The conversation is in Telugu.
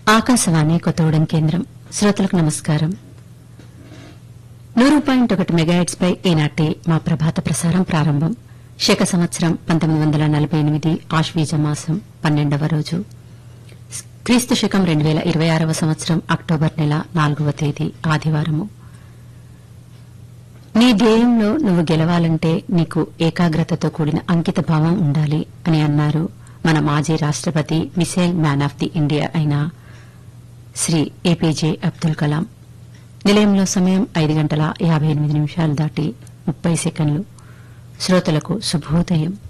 ఆకాశవాణి కొత్తగూడెం కేంద్రం శ్రోతలకు నమస్కారం నూరు పాయింట్ ఒకటి మెగాహెట్స్ పై ఈనాటి మా ప్రభాత ప్రసారం ప్రారంభం శక సంవత్సరం పంతొమ్మిది వందల నలభై ఎనిమిది ఆశ్వీజ మాసం పన్నెండవ రోజు క్రీస్తు శకం రెండు వేల ఇరవై ఆరవ సంవత్సరం అక్టోబర్ నెల నాలుగవ తేదీ ఆదివారము నీ ధ్యేయంలో నువ్వు గెలవాలంటే నీకు ఏకాగ్రతతో కూడిన అంకిత భావం ఉండాలి అని అన్నారు మన మాజీ రాష్టపతి missile man of the India అయిన శ్రీ ఏపీజే అబ్దుల్ కలాం నిలయంలో సమయం ఐదు గంటల యాబై ఎనిమిది నిమిషాలు దాటి ముప్పై సెకండ్లు శ్రోతలకు శుభోదయం